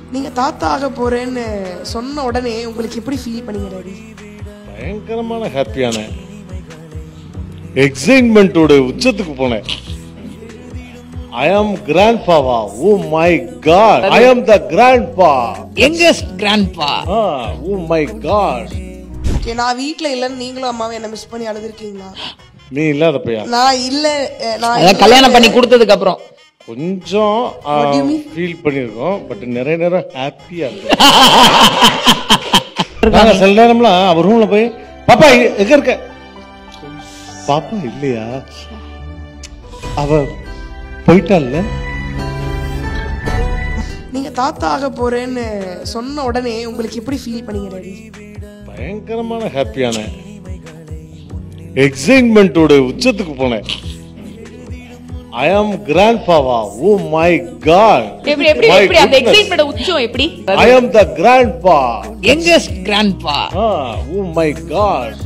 நீங்க தாத்தா ஆக போறேன்னு சொன்ன உடனே உங்களுக்கு எப்படி ஃபீல் பண்ணீங்க டாடி பயங்கரமான ஹாப்பியான எக்ஸைட்மெண்ட்டோட உச்சத்துக்கு போனேன் ஐ ஆம் கிராண்ட் பாவா oh my god I am the grandpa youngest grandpa oh my god okay நான் வீட்ல இல்லைன்னு நீங்களும் அம்மாவும் என்ன மிஸ் பண்ணி அழுதுருக்கீங்களா நீ இல்லாத பையா நான் இல்ல அஹ், நான் அதான் கல்யாணம் பண்ணி கொடுத்ததுக்கு அப்புறம் கொஞ்சம் ஃபீல் பண்ணியிருக்கோம் பட் நிறைய நேரம் ஹாப்பியா இருக்கு நாங்க சில நேரம்லாம் அவர் ரூம்ல போய் பாப்பா இ- எங்க இருக்க பாப்பா இல்லையா அவ போயிட்டால்ல நீங்க தாத்தா ஆக போறேன்னு சொன்ன உடனே உங்களுக்கு எப்படி ஃபீல் பண்ணீங்க டாடி பயங்கரமான ஹாப்பியான எக்ஸைட்மெண்ட்டோட உச்சத்துக்கு போனேன் ஐ ஆம் கிராண்ட் பாவா ஓ மை காட் எப்படி எப்படி எப்படி அந்த எக்ஸைட்மெண்ட் உச்சம் எப்படி I am the grandpa youngest grandpa oh my god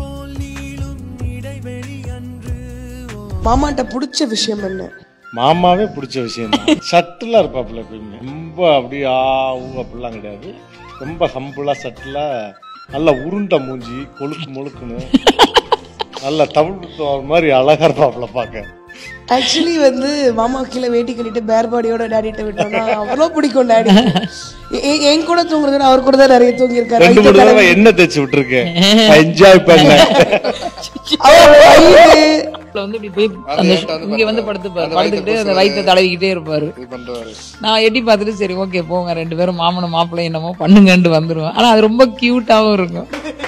மாமாட்ட பிடிச்ச விஷயம் என்ன மாமாவே பிடிச்ச விஷயம் தான் சட்டிலா இருப்பாப்புல எப்பயுமே ரொம்ப அப்படியே ஆ ஊ அப்படிலாம் கிடையாது ரொம்ப ஹம்பிளா சட்டிலா நல்ல உருண்டை மூஞ்சி கொழுக்கு முழுக்குன்னு நல்ல தமிழ் தோல் மாதிரி அழகா இருப்பாப்புல பார்க்க ஆக்சுவலி வந்து மாமா கீழே வேட்டி கட்டிட்டு பேர் பாடியோட டாடிட்ட விட்டோம்னா அவ்வளோ பிடிக்கும் டாடி என் கூட தூங்குறது அவர் கூட தான் நிறைய தூங்கி இருக்காரு ரெண்டு மூணு தடவை எண்ணெய் தேய்ச்சி விட்டுருக்கேன் என்ஜாய் பண்ணேன் அவர் வயிறு அப்பல வந்து இப்படி போய் அந்த இங்க வந்து படுத்து படுத்துக்கிட்டு அந்த வயித்தை தடவிக்கிட்டே இருப்பாரு நான் எட்டி பார்த்துட்டு சரி ஓகே போங்க ரெண்டு பேரும் மாமனும் மாப்பிள்ளை என்னமோ பண்ணுங்கன்ட்டு வந்துருவேன் ஆனா அது ரொம்ப கியூட்டாவும் இருக்கும்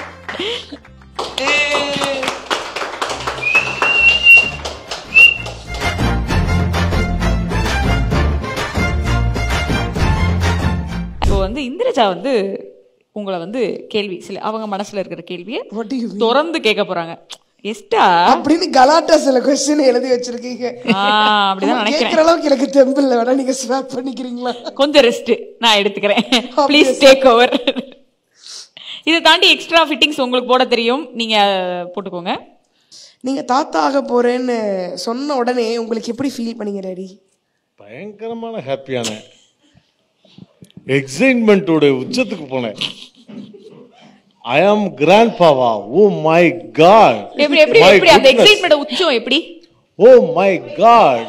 இப்போ வந்து இந்திரஜா வந்து உங்களை வந்து கேள்வி சில அவங்க மனசுல இருக்கிற கேள்வியை What do you mean? திறந்து கேட்க போறாங்க எஸ்டா அப்படின்னு கலாட்டா சில கொஸ்டின் எழுதி வச்சிருக்கீங்க அப்படிதான் நினைக்கிறேன் கேட்கற அளவுக்கு எனக்கு தெம்பு இல்லை வேணா நீங்க ஸ்வாப் பண்ணிக்கிறீங்களா கொஞ்சம் ரெஸ்ட் நான் எடுத்துக்கிறேன் ப்ளீஸ் டேக் ஓவர் இதை தாண்டி எக்ஸ்ட்ரா ஃபிட்டிங்ஸ் உங்களுக்கு போட தெரியும் நீங்க போட்டுக்கோங்க நீங்க தாத்தா ஆக போறேன்னு சொன்ன உடனே உங்களுக்கு எப்படி ஃபீல் பண்ணீங்க டாடி பயங்கரமான ஹாப்பியான எக்ஸைட்மெண்ட்டோட உச்சத்துக்கு போனேன் ஐ ஆம் கிராண்ட் பாவா ஓ மை காட் எப்படி எப்படி எப்படி அந்த எக்ஸைட்மெண்ட் உச்சம் எப்படி oh my god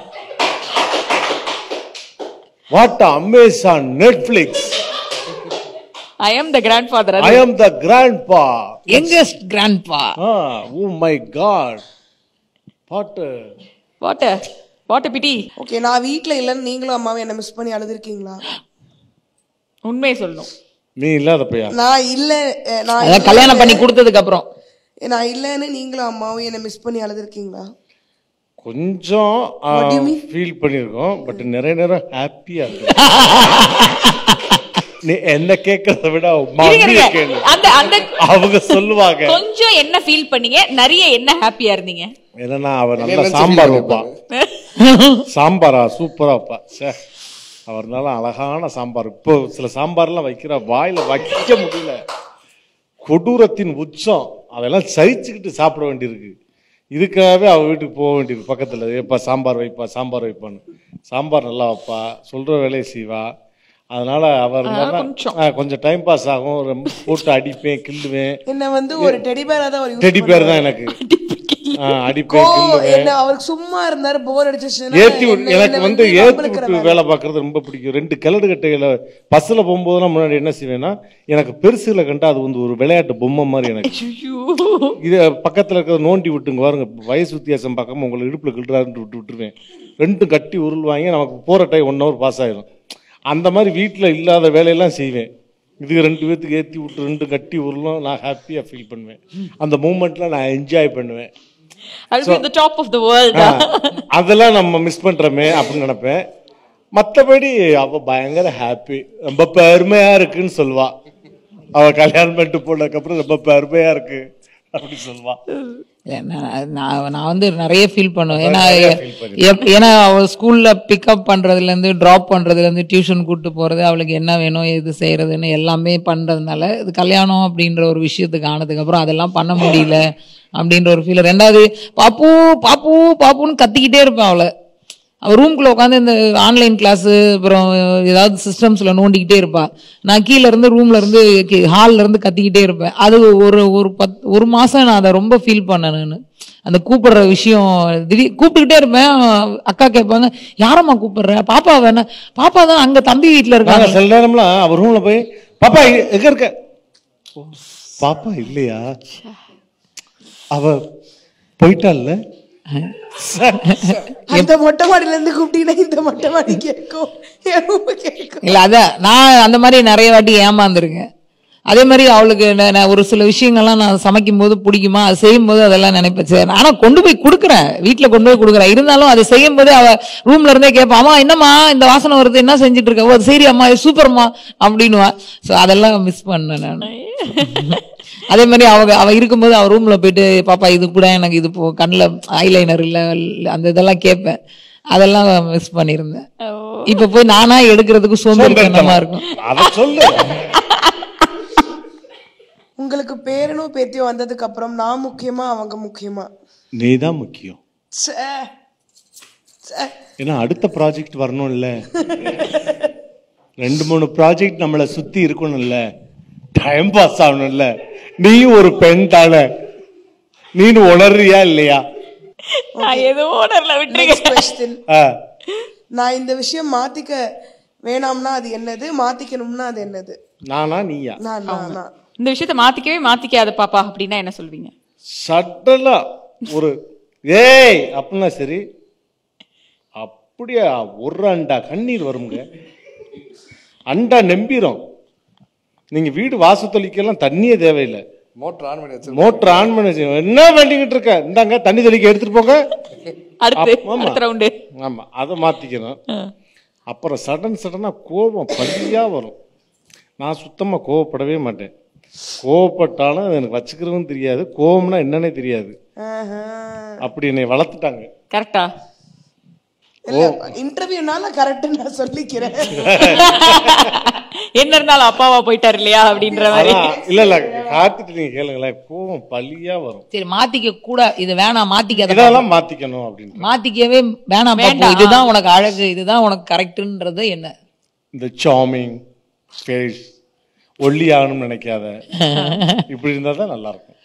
what Amazon Netflix I am the grandfather I am the grandpa youngest grandpa oh my god பாட்டு வாட் வாட் பிடி ஓகே நான் வீட்ல இல்லைன்னு நீங்களும் அம்மாவும் என்ன மிஸ் பண்ணி அழுதுருக்கீங்களா உண்மையை சொல்லணும் நீ இல்லாத பையா நான் இல்ல அஹ், நான் அதான் கல்யாணம் பண்ணி கொடுத்ததுக்கு அப்புறம் நான் இல்லைன்னு நீங்களும் அம்மாவும் என்ன மிஸ் பண்ணி அழுதுருக்கீங்களா கொஞ்சம் ஃபீல் பண்ணியிருக்கோம் பட் நிறைய நேரம் ஹாப்பியா இருக்கு நீ என்ன கேட்கறத விட இருங்க, மம்மியை இருங்க. கேளு அந்த அந்த அவங்க சொல்லுவாங்க கொஞ்சம் என்ன ஃபீல் பண்ணீங்க நிறைய என்ன ஹாப்பியா இருந்தீங்க என்னன்னா அவர் நல்லா சாம்பார் வைப்பான் சாம்பாரா சூப்பரா வைப்பா சே அவர் நல்லா அழகான சாம்பார் இப்போ சில சாம்பார்லாம் வைக்கிற வாயில வைக்க முடியல கொடூரத்தின் உச்சம் அதெல்லாம் சகிச்சுக்கிட்டு சாப்பிட வேண்டியிருக்கு இதுக்காகவே அவ வீட்டுக்கு போக வேண்டியிருக்கு பக்கத்துல எப்பா சாம்பார் வைப்பா சாம்பார் வைப்பான்னு சாம்பார் நல்லா வைப்பா சொல்ற வேலையை செய்வா அதனால அவர் நல்லா- ஆ, கொஞ்சம் டைம் பாஸ் ஆகும் ரொம்ப போட்டு அடிப்பேன் கிள்ளுவேன் என்ன வந்து ஒரு டெடி பேரா தான் அவர் use டெடி பேர் தான் எனக்கு ஆ, அடிப்பேன் கோவம் கிள்ளுவேன் என்ன அவருக்கு சும்மா இருந்தாரு போர் அடிச்சிச்சுன்னா ஏத்தி விட்டு- என்ன- எனக்கு என்ன வந்து வந்து ஏத்தி வம்பிழுக்கிற விட்டு மாதிரி. வேலை பார்க்கறது ரொம்ப பிடிக்கும் ரெண்டு கிளடு கட்டைகளை பஸ்ல போகும்போதெல்லாம் முன்னாடி என்ன செய்வேன்னா எனக்கு பெருசுல கண்டா அது வந்து ஒரு விளையாட்டு பொம்மை மாதிரி எனக்கு இது பக்கத்துல இருக்கிறத நோண்டி விட்டுங்க பாருங்க வயசு வித்தியாசம் பார்க்காம உங்களை இடுப்புல கிள்றாருன்னு விட்டு விட்டுருவேன் ரெண்டும் கட்டி உருள்வாங்க நமக்கு போற டைம் ஒன் ஹவர் பாஸ் ஆயிடும் அந்த மாதிரி வீட்டுல இல்லாத வேலையெல்லாம் செய்வேன் இது ரெண்டு பேத்துக்கு ஏத்தி விட்டு ரெண்டும் கட்டி உருளும் நான் ஹாப்பியா ஃபீல் பண்ணுவேன் அந்த மூமெண்ட்ல நான் என்ஜாய் பண்ணுவேன் I'll be in the top of the world ஆ, அதெல்லாம் நம்ம மிஸ் பண்றோமே அப்படின்னு நினைப்பேன் மத்தபடி அவ பயங்கர ஹாப்பி ரொம்ப பெருமையா இருக்குன்னு சொல்லுவா அவ கல்யாணம் பண்ணிட்டு போனதுக்கு அப்புறம் ரொம்ப பெருமையா இருக்கு அப்படி சொல்லுவா இல்ல, நான் நான் நான் வந்து நிறைய ஃபீல் பண்ணுவேன் ஏன்னா நிறைய feel பண்ணி- எப்- ஏன்னா அவள் ஸ்கூல்ல பிக்கப் பண்றதுல இருந்து டிராப் பண்றதுல இருந்து டியூஷன் கூட்டு போறது அவளுக்கு என்ன வேணும் எது செய்யறதுன்னு எல்லாமே பண்றதுனால இது கல்யாணம் அப்படின்ற ஒரு விஷயத்துக்கு ஆனதுக்கு அப்புறம் அதெல்லாம் பண்ண முடியல அப்படின்ற ஒரு ஃபீல் ரெண்டாவது பாப்பு பாப்பு பாப்புன்னு கத்திக்கிட்டே இருப்பேன் அவளை அவ ரூம்குள்ள உட்காந்து இந்த ஆன்லைன் கிளாஸ் அப்புறம் ஏதாவது சிஸ்டம்ஸ்ல நோண்டிக்கிட்டே இருப்பா நான் கீழ இருந்து ரூம்ல இருந்து ஹால்ல இருந்து கத்திக்கிட்டே இருப்பேன் அது ஒரு ஒரு பத் ஒரு மாசம் நான் அதை ரொம்ப ஃபீல் பண்ணேன் நான் அந்த கூப்பிடுற விஷயம் திடீர் கூப்பிட்டுக்கிட்டே இருப்பேன் அக்கா கேட்பாங்க யாரம்மா கூப்பிடுற பாப்பா வேணா பாப்பா தான் அங்க தம்பி வீட்டுல நாங்க இருக்காங்க சில நேரம்லாம் அவர் ரூம்ல போய் பாப்பா இ- எங்க இருக்க ஓ, பாப்பா இல்லையா அவ போயிட்டால்ல அந்த மொட்டை மாடியில இருந்து கூப்பிட்டீங்கன்னா இந்த மொட்டை மாடி கேட்கும் என் room கேட்கும் இல்ல அதான் நான் அந்த மாதிரி நிறைய வாட்டி ஏமாந்துருக்கேன் அதே மாதிரி அவளுக்கு நான் நான் ஒரு சில விஷயங்கள்லாம் நான் சமைக்கும் போது பிடிக்குமா அது செய்யும் போது அதெல்லாம் நினைப்பேன் சரி ஆனா கொண்டு போய் கொடுக்குறேன் வீட்டுல கொண்டு போய் கொடுக்குறேன் இருந்தாலும் அதை செய்யும் போது அவ ரூம்ல இருந்தே கேட்பா அம்மா என்னம்மா இந்த வாசனை வருது என்ன செஞ்சுட்டு இருக்க ஓ அது சரி அம்மா இது சூப்பர்மா அப்படின்னுவா ஸோ அதெல்லாம் மிஸ் பண்ணேன் நான் அதே மாதிரி அவங்க அவ இருக்கும்போது அவ ரூம்ல போயிட்டு பாப்பா இது கூட எனக்கு இது போ கண்ணில் ஐலைனர் இல்ல இல்ல, அந்த இதெல்லாம் கேட்பேன் அதெல்லாம் மிஸ் பண்ணியிருந்தேன் இப்ப போய் நானா எடுக்கிறதுக்கு சோம்பேறித்தனமா இருக்கும் அத சொல்லு உங்களுக்கு பேரனோ பேத்தியோ வந்ததுக்கு அப்புறம் நான் முக்கியமா அவங்க முக்கியமா நீதான் முக்கியம் ச்சே. ச்சே. ஏன்னா அடுத்த ப்ராஜெக்ட் வரணும்ல ரெண்டு மூணு ப்ராஜெக்ட் நம்மளை சுத்தி இருக்கணும்ல டைம் பாஸ் ஆகணும்ல நீயும் ஒரு பெண் தானே நீனு உணர்றியா இல்லையா நான் ஏதோ உணரல விட்டுருங்க Next question. ஆ, நான் இந்த விஷயம் மாத்திக்க வேணாம்னா அது என்னது மாத்திக்கணும்னா அது என்னது நானா நீயா நான் நான் நான் இந்த விஷயத்த மாத்திக்கவே மாத்திக்காத பாப்பா அப்படின்னா என்ன சொல்வீங்க சட்டலா ஒரு ஏய் அப்படின்னா சரி அப்படியே ஒரு அண்டா கண்ணீர் வருங்க அண்டா நம்பிரும் நீங்க வீடு வாசல் தெளிக்கலாம் தண்ணியே தேவையில்லை மோட்டர் ஆன் பண்ணி வச்சிருக்கோம் மோட்டர் ஆன் பண்ணி வச்சு என்ன வேண்டிக்கிட்டு இருக்க இந்தாங்க தண்ணி தெளிக்க எடுத்துட்டு போங்க அடுத்து ஆமா. அடுத்த ரவுண்டு ஆமா அதை மாத்திக்கணும் அப்புறம் சடன் சடனா கோபம் பள்ளியா வரும் நான் சுத்தமா கோவப்படவே மாட்டேன் கோவப்பட்டாலும் அது எனக்கு வச்சுக்கிறதும் தெரியாது கோவம்னா என்னன்னே தெரியாது ஆஹா. அப்படி என்னை வளர்த்துட்டாங்க கரெக்டா இல்ல இன்டர்வியூனால கரெக்ட் நான் சொல்லிக்கிறேன் என்ன இருந்தாலும் அப்பாவா போயிட்டாரு இல்லையா அப்படின்ற மாதிரி அதான், இல்ல இல்ல காத்துட்டு நீங்க கேளுங்களேன் கோவம் பள்ளியா வரும் சரி மாத்திக்க கூட இது வேணாம் மாத்திக்காத இதெல்லாம் மாத்திக்கணும் அப்படின்னு மாத்திக்கவே வேணாம் பாப்பு. வேண்டாம். இதுதான் உனக்கு அழகு இதுதான் உனக்கு கரெக்ட்ன்றது என்ன இந்த சாமிங் ஃபேஸ் ஒல்லி ஆகணும்னு நினைக்காத இப்படி இருந்தா தான் நல்லா இருக்கும்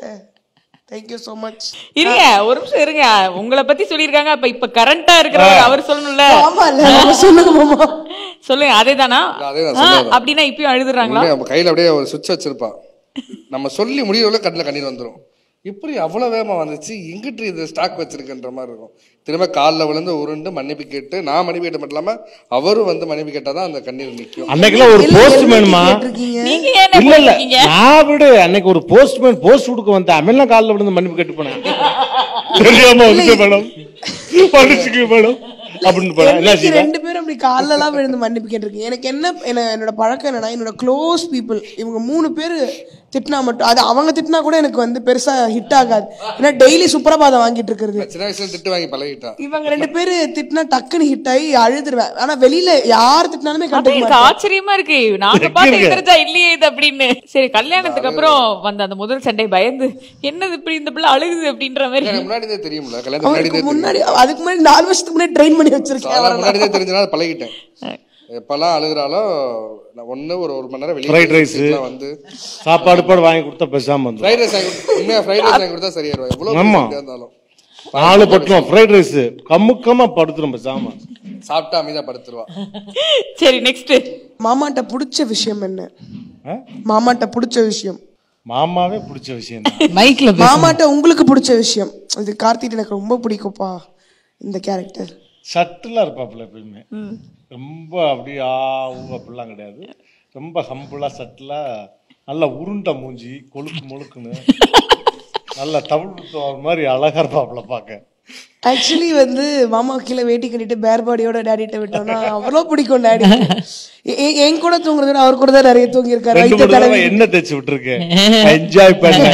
தேங்க்யூ ஸோ மச் இருங்க ஒரு நிமிஷம் இருங்க உங்களை பத்தி சொல்லியிருக்காங்க அப்ப இப்ப கரண்டா இருக்கிறவர் அவர் சொல்லணும்ல ஆமா இல்ல நம்ம சொல்லுங்க மாமா சொல்லுங்க அதேதானா அதே தான் ஆ, சொல்லுவாங்க. அப்படின்னா இப்பயும் அழுதுறாங்களா உண்மையா, நம்ம கையில அப்படியே ஒரு சுவிட்ச் வச்சிருப்பா நம்ம சொல்லி முடியறவள கண்ணில் கண்ணீர் வந்துரும் இப்படி அவ்வளவு வேகமா வந்துச்சு எங்கிட்டு இது ஸ்டாக் வச்சிருக்குன்ற மாதிரி இருக்கும் திரும்ப காலில் விழுந்து உருண்டு மன்னிப்பு கேட்டு நான் மன்னிப்பு கேட்ட மட்டும் இல்லாம அவரும் வந்து மன்னிப்பு கேட்டாதான் அந்த கண்ணீர் நிக்கும் அன்னைக்கெல்லாம் ஒரு போஸ்ட்மேனுமா கேட்டிருக்கீங்க நீங்க ஏன் இல்ல இல்ல போயிருக்கீங்க? நான் விடு அன்னைக்கு ஒரு போஸ்ட்மேன் போஸ்ட் கொடுக்க வந்தேன் அவன் காலில் விழுந்து மன்னிப்பு கேட்டு போனேன் தெரியாம வந்து மேடம் மன்னிச்சுக்க மேடம் அப்படின்னு போனேன் என்ன இன்னைக்கு செய்ய ரெண்டு பேரும் அப்படி காலெல்லாம் விழுந்து மன்னிப்பு கேட்டிருக்கீங்க எனக்கு என்ன என்ன- என்னோட பழக்கம் என்னன்னா என்னோட க்ளோஸ் பீப்புள் இவங்க மூணு பேர் திட்டினா மட்டும் அது அவங்க திட்டினா கூட எனக்கு வந்து பெருசா ஹிட் ஆகாது ஏன்னா டெய்லி சுப்ரபாதம் வாங்கிட்டு இருக்கிறது சின்ன வயசுல திட்டு வாங்கி பழகிட்டா இவங்க ரெண்டு பேரு திட்டினா டக்குன்னு ஹிட் ஆகி அழுதுருவேன் ஆனா வெளியில யார் திட்டினாலுமே அதான் கண்டுக்க எனக்கு ஆச்சரியமா இருக்கு நாங்க பார்த்து தெரிஞ்சா இல்லையே இது அப்படின்னு சரி கல்யாணத்துக்கு அப்புறம் வந்த அந்த முதல் சண்டை பயந்து என்னது இப்படி இந்த பிள்ளை அழுகுது அப்படின்ற மாதிரி எனக்கு முன்னாடியே தெரியும்ல கல்யாணத்துக்கு அவருக்கு முன்னாடியே முன்னாடி அதுக்கு முன்னாடி நாலு வருஷத்துக்கு முன்னாடி ட்ரெயின் பண்ணி வச்சிருக்கேன் தெரியும் அவரை. முன்னாடியே தெரிஞ்சனால பழகிட்டேன் எப்பெல்லாம் அழுகுறாலோ நான் ஒண்ணு ஒரு ஒரு மணி நேரம் வெளியே Fried rice. வீட்டுல வந்து சாப்பாடு பாடு வாங்கி கொடுத்தா பேசாம வந்து ஃப்ரைட் ரைஸ் வாங்கி கொடுத்து- உண்மையா ஃப்ரைட் ரைஸ் வாங்கி கொடுத்தா சரியாயிருவா எவ்வளவு ஆமா. பேசிட்டே இருந்தாலும் நாலு பட்டுரும் ஃப்ரைட் ரைஸ் கம்முக்கமா படுத்துரும் பேசாம சாப்பிட்டா அமைதியா படுத்துருவா சரி நெக்ஸ்ட் மாமாட்ட பிடிச்ச விஷயம் என்ன ஆ? மாமாட்ட பிடிச்ச விஷயம் மாமாவே பிடிச்ச விஷயம் தான் மைக்ல பேசு. மாமாட்ட உங்களுக்கு பிடிச்ச விஷயம் இது கார்த்திக் எனக்கு ரொம்ப பிடிக்கும்ப்பா இந்த கேரக்டர் சட்டிலா இருப்பாப்புல எப்பயுமே ரொம்ப அப்படியே ஆ ஊ அப்படிலாம் கிடையாது ரொம்ப ஹம்பிளா சட்டிலா நல்ல உருண்டை மூஞ்சி கொழுக்கு முழுக்குன்னு நல்ல தமிழ் ஒரு மாதிரி அழகா இருப்பாப்புல பார்க்க ஆக்சுவலி வந்து மாமா கீழே வேட்டி கட்டிட்டு பேர் பாடியோட டேடிட்ட விட்டோம்னா அவ்வளோ பிடிக்கும் டேடி என் கூட தூங்குறத விட அவர் கூட தான் நிறைய தூங்கி இருக்காரு ரெண்டு வயிற்று மூணு தடவை தடவி எண்ணெய் தேய்ச்சி விட்டுருக்கேன் என்ஜாய் பண்ண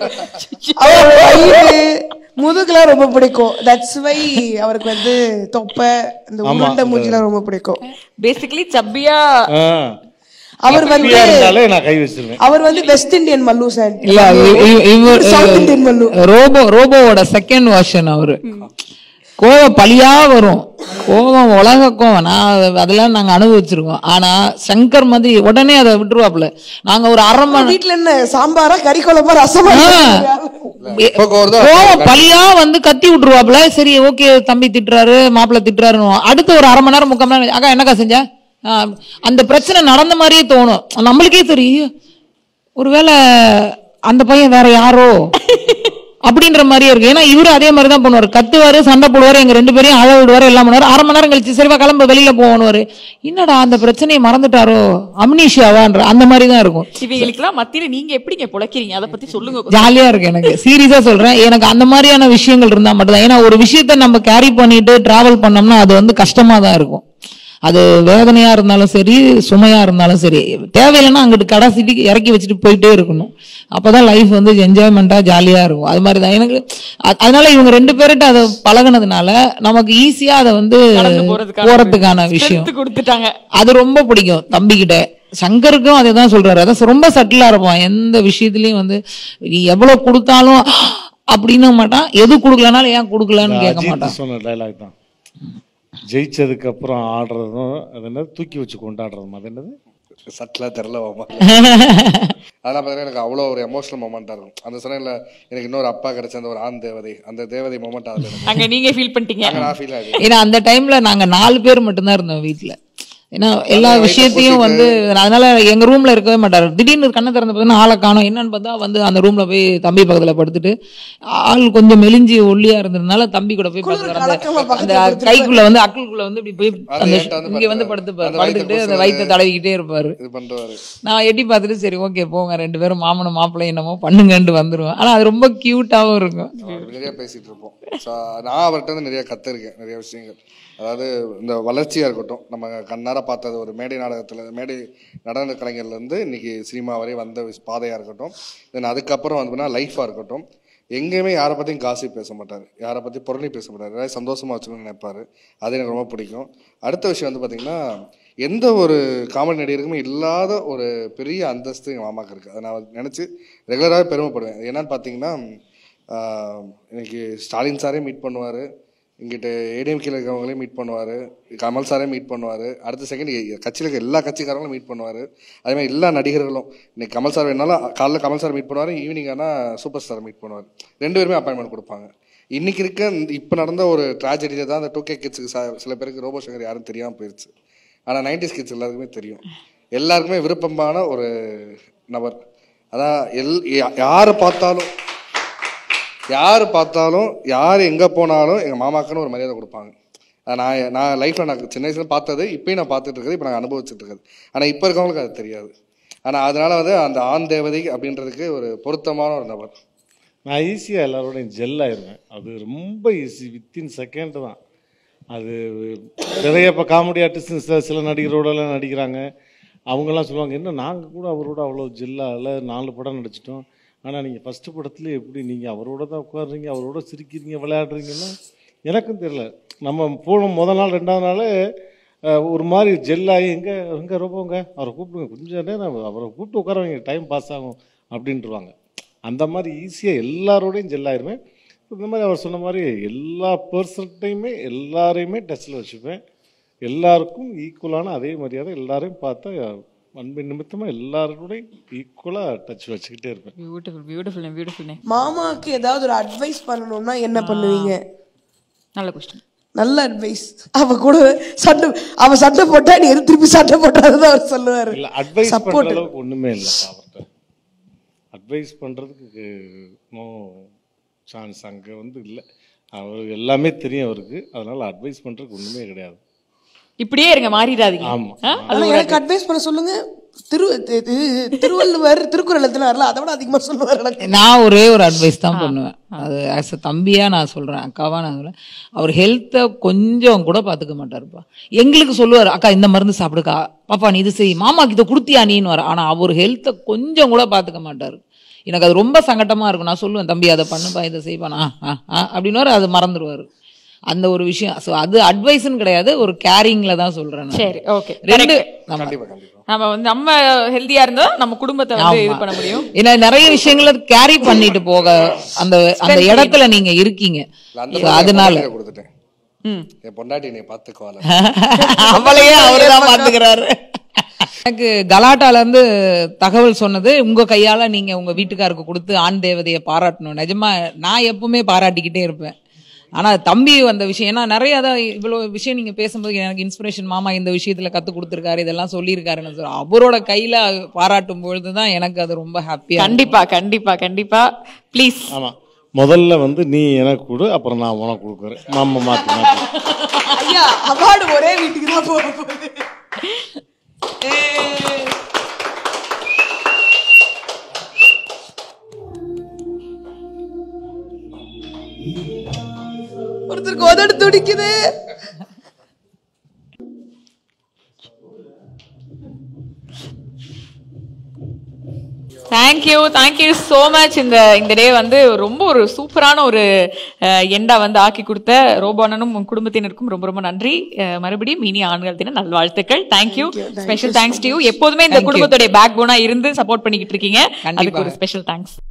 அவர் வயிறு முதுகுலாம் ரொம்ப பிடிக்கும் தட்ஸ் வை அவருக்கு வந்து தொப்பை இந்த ஆமா, உருண்டை இந்த- மூஞ்சிலாம் ரொம்ப பிடிக்கும் பேசிக்கலி சப்பியா அவர் வந்து ஃப்ரீயா இருந்தாலே நான் கை வச்சிருவேன் அவர் வந்து வெஸ்ட் இண்டியன் மல்லு சார் இல்ல இ- இ- இவர் சவுத் இண்டியன் மல்லு ரோபோ ரோபோவோட செகண்ட் வெர்ஷன் அவரு கோவம் பழியா வரும் கோவம் உலக கோவம் நான் அதெல்லாம் நாங்க அனுபவிச்சிருக்கோம் ஆனா சங்கர் மாதிரி உடனே அதை விட்டுருவாப்புல நாங்க ஒரு அரை மணி வீட்டுல என்ன சாம்பாரா கறி குழம்பா ரசமா எப்ப கோவருதோ கோவம் பழியா வந்து கத்தி விட்டுருவாப்புல சரி ஓகே தம்பி திட்டுறாரு மாப்பிள்ளை திட்டுறாருன்னு அடுத்து ஒரு அரை மணி நேரம் முக்கால் மணி நேரம் அக்கா என்னக்கா செஞ்ச ஆ, அந்த பிரச்சனை நடந்த மாதிரியே தோணும் நம்மளுக்கே தெரியும் ஒருவேளை அந்த பையன் வேற யாரோ அப்படின்ற மாதிரியே இருக்கு ஏன்னா இவரு அதே மாதிரி தான் பண்ணுவாரு கத்துவாரு சண்டை போடுவாரு எங்க ரெண்டு பேரையும் அழ விடுவாரு எல்லாம் பண்ணுவாரு அரை மணி நேரம் கழிச்சு சரிவா கிளம்ப வெளியில போவானுவாரு என்னடா அந்த பிரச்சனையை மறந்துட்டாரோ அம்னீஷியாவான்ற அந்த மாதிரி தான் இருக்கும் இவங்களுக்கெல்லாம் மத்தியில நீங்க எப்படிங்க பொழைக்கிறீங்க அதை பத்தி சொல்லுங்க கொஞ்சம். ஜாலியா இருக்கு எனக்கு சீரியஸா சொல்றேன் எனக்கு அந்த மாதிரியான விஷயங்கள் இருந்தா மட்டும்தான் ஏன்னா ஒரு விஷயத்த நம்ம கேரி பண்ணிட்டு டிராவல் பண்ணோம்னா அது வந்து கஷ்டமா தான் இருக்கும் அது வேதனையா இருந்தாலும் சரி சுமையா இருந்தாலும் சரி தேவையில்லைன்னா அங்கிட்டு கடைசிட்டு இறக்கி வச்சுட்டு போயிட்டே இருக்கணும் அப்பதான் லைஃப் வந்து என்ஜாய்மெண்டா ஜாலியா இருக்கும் அது மாதிரி தான் எனக்கு அ- அதனால இவங்க ரெண்டு பேர்கிட்ட அதை பழகுனதுனால நமக்கு ஈஸியா அதை வந்து கடந்து போறதுக்கான போறதுக்கான விஷயம் strength கொடுத்துட்டாங்க அது ரொம்ப பிடிக்கும் தம்பிக்கிட்ட சங்கருக்கும் அதை தான் சொல்றாரு அதான் ரொம்ப சட்டிலா இருப்பான் எந்த விஷயத்துலயும் வந்து நீ எவ்வளவு கொடுத்தாலும் அப்படின்னு மாட்டான் எது கொடுக்கலனாலும் ஏன் கொடுக்கலன்னு கேட்க மாட்டான் அஜித் சொன்ன டைலாக் தான் ஜெயிச்சதுக்கு அப்புறம் ஆடுறதும் அது என்னது தூக்கி வச்சு கொண்டாடுறதும் அது என்னது சட்டிலா தெரில மாமா அதெல்லாம் பார்த்தீங்கன்னா எனக்கு அவ்வளோ ஒரு எமோஷனல் மூமெண்ட்டாக இருக்கும் அந்த சொன்ன எனக்கு இன்னொரு அப்பா கிடைச்ச அந்த ஒரு ஆண் தேவதை அந்த தேவதை மூமெண்ட் அதில் எனக்கு அங்க நீங்க ஃபீல் பண்ணிட்டீங்க அங்க நான் ஃபீல் ஆகுது ஏன்னா அந்த டைம்ல நாங்க நாலு பேர் மட்டும்தான் இருந்தோம் வீட்ல ஏன்னா எல்லா வயித்தை விஷயத்தையும் வந்து அதனால எங்க ரூம்ல இருக்கவே மாட்டாரு திடீர்னு கண்ணை திறந்து பார்த்தா ஆளை காணோம் என்னன்னு பார்த்தா வந்து அந்த ரூம்ல போய் தம்பி பக்கத்துல படுத்துட்டு ஆள் கொஞ்சம் மெலிஞ்சி ஒல்லியா இருந்ததுனால தம்பி கூட போய் படுத்துக்கிறாரு கலக்கமா அந்த பக்கத்துல படுத்துட்டு கைக்குள்ள வந்து அக்குளுக்குள்ள வந்து இப்படி போய் அது அந்த என்கிட்ட வந்து இங்க வந்து படுத்து படுத்து- அந்த வயித்தை படுத்துக்கிட்டு அந்த புடிச்சு வயித்தை தடவிக்கிட்டே இருப்பாரு இது பண்ணுவாரு நான் எட்டி பார்த்துட்டு சரி ஓகே போங்க ரெண்டு பேரும் மாமனும் மாப்பிள்ளை என்னமோ பண்ணுங்கன்ட்டு வந்துருவேன் ஆனா அது ரொம்ப கியூட்டாவும் இருக்கும் அவர் நிறைய பேசிட்டு இருப்போம் ஸோ நான் அவர்கிட்ட இருந்து நிறைய கத்துருக்கேன் நிறைய விஷயங்கள் அதாவது இந்த வளர்ச்சியா இருக்கட்டும் நம்ம கண்ணார பார்த்தது ஒரு மேடை நாடகத்துல மேடை நடன கலைஞர்ல இருந்து இன்னைக்கு சினிமா வரை வந்த விஷ- பாதையா இருக்கட்டும் தென் அதுக்கப்புறம் வந்து லைஃபா இருக்கட்டும் எங்கேயுமே யாரை பத்தியும் காசி பேச மாட்டாரு யாரை பத்தி புரணி பேச மாட்டாரு எல்லாரையும் சந்தோஷமா வச்சுக்கணும்னு நினைப்பாரு அது எனக்கு ரொம்ப பிடிக்கும் அடுத்த விஷயம் வந்து பாத்தீங்கன்னா எந்த ஒரு காமெடி நடிகருக்குமே இல்லாத ஒரு பெரிய அந்தஸ்து எங்கள் மாமாக்கு இருக்குது அதை நான் நினச்சி ரெகுலராகவே பெருமைப்படுவேன் என்னன்னு பார்த்தீங்கன்னா ஆஹ், இன்னைக்கு ஸ்டாலின் சாரே மீட் பண்ணுவார் இங்கிட்ட ஏடிஎம்கேல இருக்கிறவங்களையும் மீட் பண்ணுவார் கமல் சாரே மீட் பண்ணுவார் அடுத்த செகண்ட் கட்சியில் இருக்க எல்லா கட்சிக்காரங்களும் மீட் பண்ணுவார் அதே மாதிரி எல்லா நடிகர்களும் இன்னைக்கு கமல் சார் வேணாலும் காலைல கமல் சார் மீட் பண்ணுவார் ஈவினிங் ஆனால் சூப்பர் ஸ்டார் மீட் பண்ணுவார் ரெண்டு பேருமே அப்பாயின்மெண்ட் கொடுப்பாங்க இன்னைக்கு இருக்க இப்போ நடந்த ஒரு ட்ராஜடியில் தான் அந்த டூ கே கிட்ஸுக்கு சில பேருக்கு ரோபோ சங்கர் யாரும் தெரியாமல் போயிடுச்சு ஆனால் நைன்டிஸ் கிட்ஸ் எல்லாருக்குமே தெரியும் எல்லாருக்குமே விருப்பமான ஒரு நபர் அதான் எல் யா- யாரை பார்த்தாலும் யார் பார்த்தாலும் யார் எங்கே போனாலும் எங்கள் மாமாக்குன்னு ஒரு மரியாதை கொடுப்பாங்க அது நான் நான் லைஃப்பில் நான் சின்ன வயசுல பார்த்தது இப்பயும் நான் பார்த்துட்டு இருக்கிறது இப்போ நான் அனுபவிச்சுட்டு இருக்கிறது ஆனால் இப்போ இருக்கவங்களுக்கு அது தெரியாது ஆனால் அதனால வந்து அந்த ஆண் தேவதை அப்படின்றதுக்கு ஒரு பொருத்தமான ஒரு நபர் நான் ஈஸியாக எல்லாரோடையும் ஜெல் ஆயிருவேன் அது ரொம்ப ஈஸி வித்தின் செகண்ட் தான் அது நிறைய இப்போ காமெடி ஆர்டிஸ்ட் சில சில நடிகரோடலாம் நடிக்கிறாங்க அவங்கெல்லாம் சொல்லுவாங்க என்ன நாங்கள் கூட அவரோட அவ்வளோ ஜெல்லாக நாலு படம் நடிச்சிட்டோம் ஆனால் நீங்கள் ஃபஸ்ட்டு படத்துல எப்படி நீங்கள் அவரோட தான் உட்காடுறீங்க அவரோட சிரிக்கிறீங்க விளையாடுறீங்கன்னா எனக்கும் தெரியல நம்ம போன முதல் நாள் ரெண்டாவது நாள் அஹ், ஒரு மாதிரி ஜெல்லாகி எங்கே எங்கே ரொம்பங்க அவரை கூப்பிடுங்க கொஞ்சம் நேரம் அவரை கூப்பிட்டு உட்கார வைங்க டைம் பாஸ் ஆகும் அப்படின்ட்டுருவாங்க அந்த மாதிரி ஈஸியாக எல்லாரோடையும் ஜெல்லாயிருவேன் இந்த மாதிரி அவர் சொன்ன மாதிரி எல்லா பர்சன்ட்டையுமே எல்லாரையுமே டச்சில் வச்சுப்பேன் எல்லாருக்கும் ஈக்குவலான அதே மரியாதை எல்லாரையும் பார்த்தா அன்பின் நிமித்தமாக எல்லாரோடையும் ஈக்குவலாக டச் வச்சுக்கிட்டே இருப்பேன் பியூட்டிஃபுல் பியூட்டிஃபுல் பியூட்டிஃபுல் மாமாக்கு ஏதாவது ஒரு அட்வைஸ் பண்ணணும்னா என்ன பண்ணுவீங்க நல்ல கொஸ்டின் நல்ல அட்வைஸ் அவ கூட சண்டை அவ சண்டை போட்டா நீ எது திருப்பி சண்டை போட்டாதான் அவர் சொல்லுவாரு இல்லை அட்வைஸ் Support. பண்ணுற அளவுக்கு ஒன்றுமே இல்லைப்பா அவர்கிட்ட அட்வைஸ் பண்ணுறதுக்கு நோ சான்ஸ் அங்கே வந்து இல்லை அவர் எல்லாமே தெரியும் அவருக்கு அதனால் அட்வைஸ் பண்ணுறதுக்கு ஒன்றுமே கிடையாது இப்படியே இருங்க மாறிடாதீங்க ஆமா. ஆ? ஆனா எனக்கு அட்வைஸ் பண்ண சொல்லுங்க திரு தி- தி- திருவள்ளுவர் திருக்குறள் எத்தனார்ல அதை விட அதிகமா சொல்லுவார் எனக்கு நான் ஒரே ஒரு அட்வைஸ் தான் பண்ணுவேன் அது ஆஸ் அ தம்பியா நான் சொல்றேன் அக்காவா நான் சொல்றேன் அவர் ஹெல்த்தை கொஞ்சம் கூட பாத்துக்க மாட்டாருப்பா எங்களுக்கு சொல்லுவார் அக்கா இந்த மருந்து சாப்பிடுக்கா பாப்பா நீ இது செய் மாமாக்கு இதை கொடுத்தியா நீன்னு வர ஆனா அவர் ஹெல்த்தை கொஞ்சம் கூட பாத்துக்க மாட்டாரு எனக்கு அது ரொம்ப சங்கட்டமா இருக்கும் நான் சொல்லுவேன் தம்பி அதை பண்ணுப்பா இதை செய்வானா அப்படின்னு அது மறந்துடுவாரு அந்த ஒரு விஷயம் ஸோ அது அட்வைஸ்னு கிடையாது ஒரு கேரிங்ல தான் சொல்றேன் நான். சரி ஓகே ரெண்டு ஆமா. கண்டிப்பா கண்டிப்பா நம்ம வந்து நம்ம ஹெல்தியா இருந்தா நம்ம குடும்பத்தை வந்து இது பண்ண முடியும் ஏன்னா நிறைய விஷயங்களை கேரி பண்ணிட்டு போக அந்த அந்த இடத்துல நீங்க இருக்கீங்க இல்ல, அந்த So, மாதிரி அதனால நான் கொடுத்துட்டேன் என் பொண்டாட்டி என்னை பார்த்துக்குவாள் அவளையே அவர்தான் பாத்துக்கிறாரு எனக்கு கலாட்டால இருந்து தகவல் சொன்னது உங்க கையால நீங்க உங்க வீட்டுக்காருக்கு கொடுத்து ஆண் தேவதையை பாராட்டணும் நிஜமா நான் எப்பவுமே பாராட்டிக்கிட்டே இருப்பேன் ஆனா தம்பி வந்த விஷயம் ஏன்னா நிறைய அதான் இவ்வளவு விஷயம் நீங்க பேசும்போது எனக்கு இன்ஸ்பிரேஷன் மாமா இந்த விஷயத்துல கத்து கொடுத்துருக்காரு இதெல்லாம் சொல்லியிருக்காருன்னு சொல்ல அவரோட கையில பாராட்டும் பொழுதுதான் எனக்கு அது ரொம்ப ஹாப்பியா கண்டிப்பா கண்டிப்பா கண்டிப்பா ப்ளீஸ் ஆமா முதல்ல வந்து நீ எனக்கு கொடு அப்புறம் நான் உனக்கு கொடுக்குறேன் நம்ம மாத்தி மாத்தி ஐயா அவார்டு ஒரே வீட்டுக்கு தான் போக போகுது ஏய். ஒருத்தருக்கு உதடு துடிக்குது தேங்க்யூ தேங்க்யூ ஸோ மச் இந்த இந்த டே வந்து ரொம்ப ஒரு சூப்பரான ஒரு எண்டா வந்து ஆக்கி கொடுத்த ரோபோனனும் உன் குடும்பத்தினருக்கும் ரொம்ப ரொம்ப நன்றி அஹ், மறுபடியும் இனி ஆண்கள் தின நல்வாழ்த்துக்கள் thank you special thanks to you எப்போதுமே இந்த குடும்பத்துடைய பேக் போனா இருந்து சப்போர்ட் பண்ணிக்கிட்டு இருக்கீங்க அதுக்கு ஒரு ஸ்பெஷல் தேங்க்ஸ்